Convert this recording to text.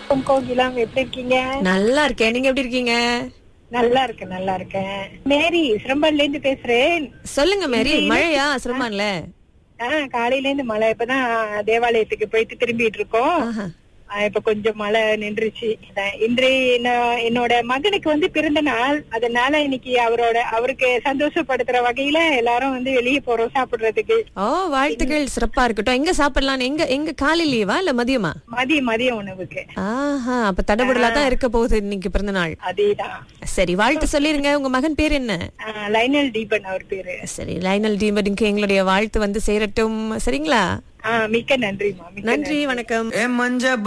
வணக்கம் கோகிலாம் எப்படி இருக்கீங்க நல்லா இருக்கேன் நீங்க எப்படி இருக்கீங்க நல்லா இருக்கேன் நல்லா இருக்கேன் மேரி சிரம்பன்ல இருந்து பேசுறேன் சொல்லுங்க மேரி மழையா சிரமான்ல ஆஹ் காலையில இருந்து மழை இப்பதான் தேவாலயத்துக்கு போயிட்டு திரும்பிட்டு இருக்கோம் ஆஹா. ஆஹ் இப்ப கொஞ்சம் மழை நின்றுச்சு அதான் இன்றைய என்ன- என்னோட மகனுக்கு வந்து பிறந்த நாள் அதனால இன்னைக்கு அவரோட அவருக்கு சந்தோஷப்படுத்துற வகையில எல்லாரும் வந்து வெளியே போறோம் சாப்பிடுறதுக்கு ஓ வாழ்த்துக்கள் சிறப்பா இருக்கட்டும் எங்க சாப்பிடலாம் எங்க எங்க காலை லீவா இல்ல மதியமா மதிய மதிய உணவுக்கு ஆஹா அப்ப தடபுடலா தான் இருக்க போகுது இன்னைக்கு பிறந்த நாள் அதேதான் சரி வாழ்த்து சொல்லிருங்க உங்க மகன் பேர் என்ன ஆஹ் லைனல் தீபன் அவர் பேரு சரி லைனல் டீம்படிக்கு எங்களுடைய வாழ்த்து வந்து சேரட்டும் சரிங்களா ஆஹ் மிக்க நன்றிமா மிக்க நன்றி வணக்கம் ஏ மஞ்ச